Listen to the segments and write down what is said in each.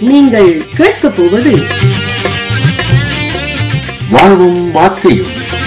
நீங்கள் கேட்கப் போவது வாழ்வும் வார்த்தையும்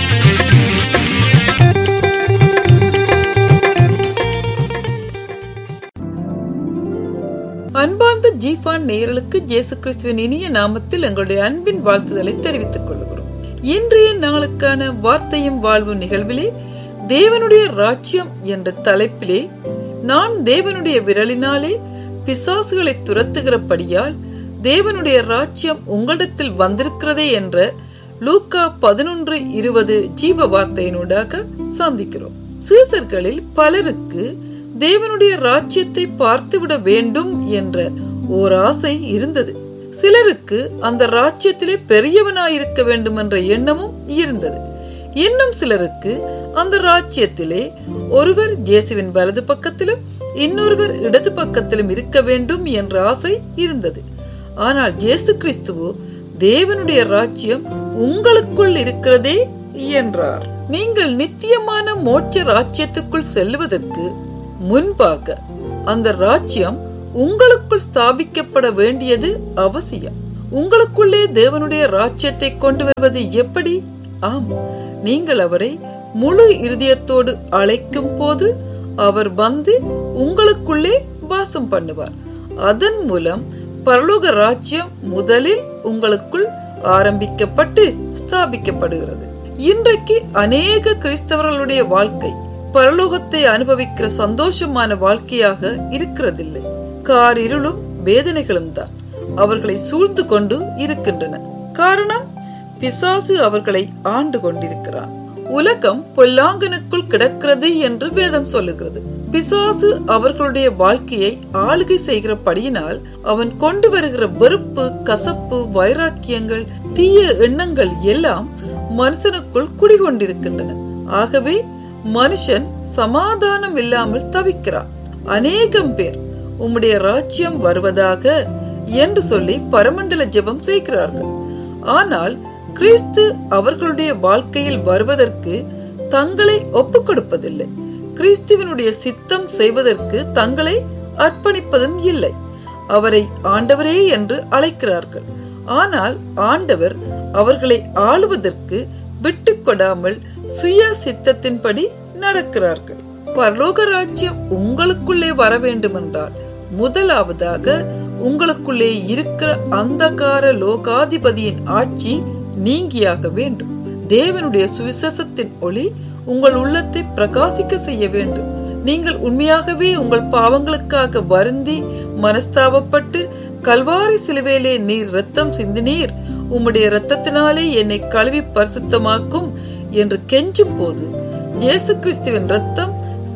அன்பார்ந்த ஜீஃபான் நேயர்களுக்கு இயேசு கிறிஸ்துவின் இனிய நாமத்தில் எங்களுடைய அன்பின் வாழ்த்துதலை தெரிவித்துக் கொள்கிறோம் இன்றைய நாளுக்கான வார்த்தையும் வாழ்வு நிகழ்விலே தேவனுடைய ராஜ்யம் என்ற தலைப்பிலே நான் தேவனுடைய விரலினாலே பிசாசுகளை துரத்துகிறபடியால் தேவனுடைய ராஜ்யம் உங்களிடத்தில் வந்திருக்கிறதே என்ற லூக்கா பதினொன்று இருபது ஜீவ வார்த்தையினூடாக சந்திக்கிறோம் சீசர்களில் பலருக்கு தேவனுடைய ராஜ்யத்தை பார்த்துவிட வேண்டும் என்ற ஓர் ஆசை இருந்தது சிலருக்கு அந்த ராஜ்யத்திலே பெரியவனாயிருக்க வேண்டும் என்ற எண்ணமும் இருந்தது இன்னும் சிலருக்கு அந்த ராஜ்யத்திலே ஒருவர் இயேசுவின் வலது பக்கத்திலும் இன்னொருவர் இடது பக்கத்திலும் இருக்க வேண்டும் என்ற ஆசை இருந்தது ஆனால் இயேசு கிறிஸ்துவோ தேவனுடைய ராஜ்யம் உங்களுக்குள் இருக்கிறதே என்றார் நீங்கள் நித்தியமான மோட்ச ராஜ்யத்துக்குள் செல்வதற்கு முன்பாக அந்த ராஜ்யம் உங்களுக்குள் ஸ்தாபிக்கப்பட வேண்டியது அவசியம் உங்களுக்குள்ளே தேவனுடைய ராஜ்யத்தை கொண்டு வருவது எப்படி ஆம் நீங்கள் அவரை முழு இருதயத்தோடு அழைக்கும் போது அவர் வந்து உங்களுக்குள்ளே வாசம் பண்ணுவார் அதன் மூலம் பரலோக ராஜ்யம் முதலில் உங்களுக்குள் ஆரம்பிக்கப்பட்டு ஸ்தாபிக்கப்படுகிறது இன்றைக்கு அநேக கிறிஸ்தவர்களுடைய வாழ்க்கை பரலோகத்தை அனுபவிக்கிற சந்தோஷமான வாழ்க்கையாக இருக்கிறதில்லை கார் இருளும் வேதனைகளும் தான் அவர்களை சூழ்ந்து கொண்டு இருக்கின்றன காரணம் பிசாசு அவர்களை ஆண்டு கொண்டிருக்கிறான் உலகம் பொல்லாங்கனுக்குள் கிடக்கிறது என்று வேதம் சொல்லுகிறது பிசாசு அவர்களுடைய வாழ்க்கையை ஆளுகை செய்கிறபடியினால் அவன் கொண்டு வருகிற வெறுப்பு கசப்பு வைராக்கியங்கள் தீய எண்ணங்கள் எல்லாம் மனுஷனுக்குள் குடிகொண்டிருக்கின்றன ஆகவே மனுஷன் சமாதானம் இல்லாமல் தவிக்கிறான் அநேகம் பேர் உம்முடைய ராஜ்யம் வருவதாக என்று சொல்லி பரமண்டல ஜெபம் செய்கிறார்கள் ஆனால் கிறிஸ்து அவர்களுடைய வாழ்க்கையில் வருவதற்கு தங்களை ஒப்புக் கொடுப்பதில்லை கிறிஸ்துவனுடைய சித்தம் செய்வதற்கு தங்களை அர்ப்பணிப்பதும் இல்லை அவரை ஆண்டவரே என்று அழைக்கிறார்கள் ஆனால் ஆண்டவர் அவர்களை ஆளுவதற்கு விட்டு கொடாமல் சுய சித்தத்தின்படி நடக்கிறார்கள் பரலோக ராஜ்யம் உங்களுக்குள்ளே வர வேண்டுமென்றால் முதலாவதாக உங்களுக்குள்ளே இருக்கிற அந்தகார லோகாதிபதியின் ஆட்சி நீங்கியாக வேண்டும் தேவனுடைய சுவிசேஷத்தின் ஒளி உங்கள் உள்ளத்தை பிரகாசிக்க செய்ய வேண்டும் நீங்கள் உண்மையாகவே உங்கள் பாவங்களுக்காக வருந்தி மனஸ்தாபப்பட்டு கல்வாரி சிலுவையிலே நீர் ரத்தம் சிந்தினீர் உம்முடைய ரத்தத்தினாலே என்னை கழுவி பரிசுத்தமாக்கும் என்று கெஞ்சும் போது இயேசு கிறிஸ்துவின் ரத்தம்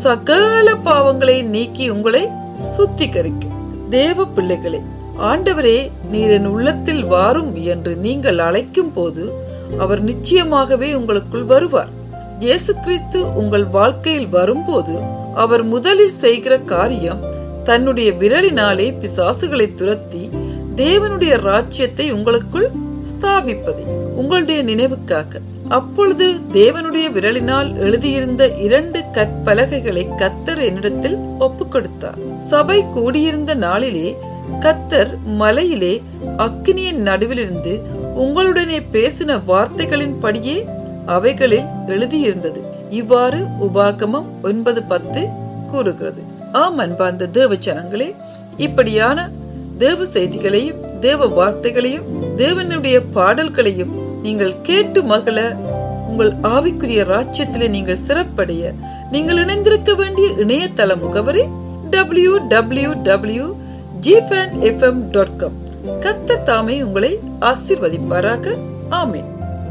சகல பாவங்களை நீக்கி உங்களை சுத்திகரிக்கும் தேவ பிள்ளைகளே ஆண்டவரே நீர் என் உள்ளத்தில் வாரும் என்று நீங்கள் அழைக்கும் போது அவர் நிச்சயமாகவே உங்களுக்குள் வருவார் இயேசு கிறிஸ்து உங்கள் வாழ்க்கையில் வரும்போது அவர் முதலில் செய்கிற காரியம் தன்னுடைய விரலினாலே பிசாசுகளை துரத்தி தேவனுடைய ராஜ்யத்தை உங்களுக்குள் ஸ்தாபிப்பது உங்களுடைய நினைவுக்காக அப்பொழுது தேவனுடைய விரலினால் எழுதியிருந்த இரண்டு கற்பலகைகளை கத்தர் என்னிடத்தில் ஒப்புக் கொடுத்தார் சபை கூடியிருந்த நாளிலே கத்தர் மலையிலே அக்கினியின் நடுவிலிருந்து உங்களுடனே பேசின வார்த்தைகளின் படியே அவைகளில் எழுதியிருந்தது இவ்வாறு உபாகமம் ஒன்பது பத்து கூறுகிறது ஆம் அன்பார்ந்த தேவ ஜனங்களே இப்படியான தேவ செய்திகளையும் தேவ வார்த்தைகளையும் தேவனுடைய பாடல்களையும் நீங்கள் கேட்டு மகள உங்கள் ஆவிக்குரிய ராஜ்யத்திலே நீங்கள் சிறப்படைய நீங்கள் இணைந்திருக்க வேண்டிய இணையதள முகவரி டபிள்யூ டபிள்யூ டபிள்யூ ஜிஃபேன் எஃப்எம் டாட் காம் கத்த தாமே உங்களை ஆசிர்வதிப்பாராக ஆமே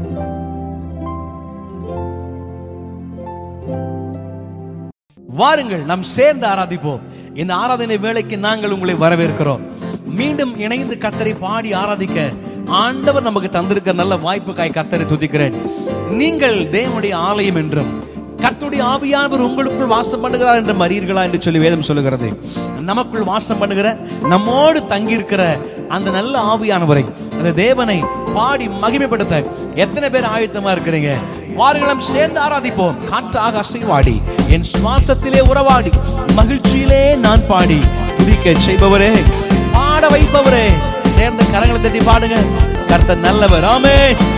வாருங்கள் நாம் சேர்ந்து ஆராதிப்போம் இந்த ஆராதனை வேலைக்கு நாங்கள் உங்களை வரவேற்கிறோம் மீண்டும் இணைந்து கத்தரை பாடி ஆராதிக்க ஆண்டவர் நமக்கு தந்திருக்கிற நல்ல வாய்ப்புக்காய் கத்தரை துதிக்கிறேன் நீங்கள் தேவனுடைய ஆலயம் என்றும் கர்த்தருடைய ஆவியானவர் உங்களுக்குள் வாசம் பண்ணுகிறார் என்று மறியீர்களா என்று சொல்லி வேதம் சொல்லுகிறது நமக்குள் வாசம் பண்ணுகிற நம்மோடு தங்கியிருக்கிற அந்த நல்ல ஆவியானவரை அந்த தேவனை பாடி மகிமைப்படுத்த எத்தனை பேர் ஆயத்தமா இருக்கிறீங்க வாருங்களும் சேர்ந்து ஆராதிப்போம் காற்றாக அசைவாடி என் சுவாசத்திலே உறவாடி மகிழ்ச்சியிலே நான் பாடி துதிக்க செய்பவரே பாட வைப்பவரே சேர கரங்களை தட்டி பாடுங்க கர்த்தர் நல்லவர் ஆமென்